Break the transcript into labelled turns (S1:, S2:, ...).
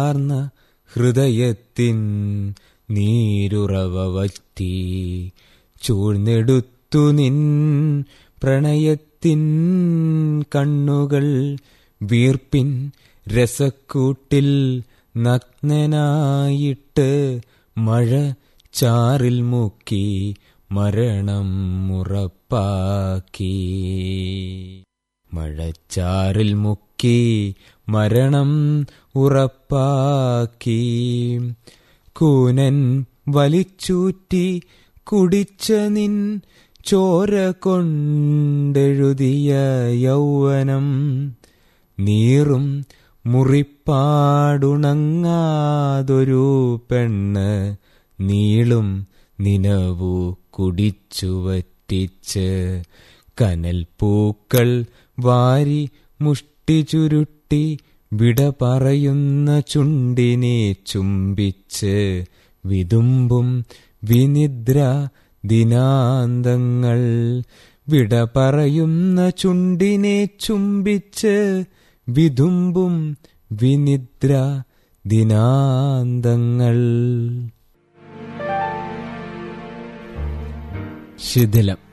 S1: ആർന്ന ഹൃദയത്തിൻ നീരുറവ വറ്റി ചൂഴ്ന്നെടുത്തു നിൻ പ്രണയത്തിൻ കണ്ണുകൾ വീർപ്പിൻ രസക്കൂട്ടിൽ നഗ്നനായിട്ട് മഴ ചാറിൽ മുക്കി മരണം ഉറപ്പാക്കി മഴച്ചാറിൽ മുക്കി മരണം ഉറപ്പാക്കി കൂനൻ വലിച്ചൂറ്റി കുടിച്ച നിൻ ചോര കൊണ്ടെഴുതിയ യൗവനം നീറും മുറിപ്പാടുണങ്ങാതൊരു പെണ്ണ് നീളും നിനവു കുടിച്ചു വറ്റിച്ച് കനൽ പൂക്കൾ വാരി മുഷ്ടി ചുരുട്ടി വിട പറയുന്ന ചുണ്ടിനെ ചുംബിച്ച് വിതുമ്പും വിനിദ്ര ദിനാന്തങ്ങൾ വിട പറയുന്ന ചുണ്ടിനെ ചുംബിച്ച് വിതുമ്പും വിനിദ്ര ദിനാന്തങ്ങൾ ശിഥിലം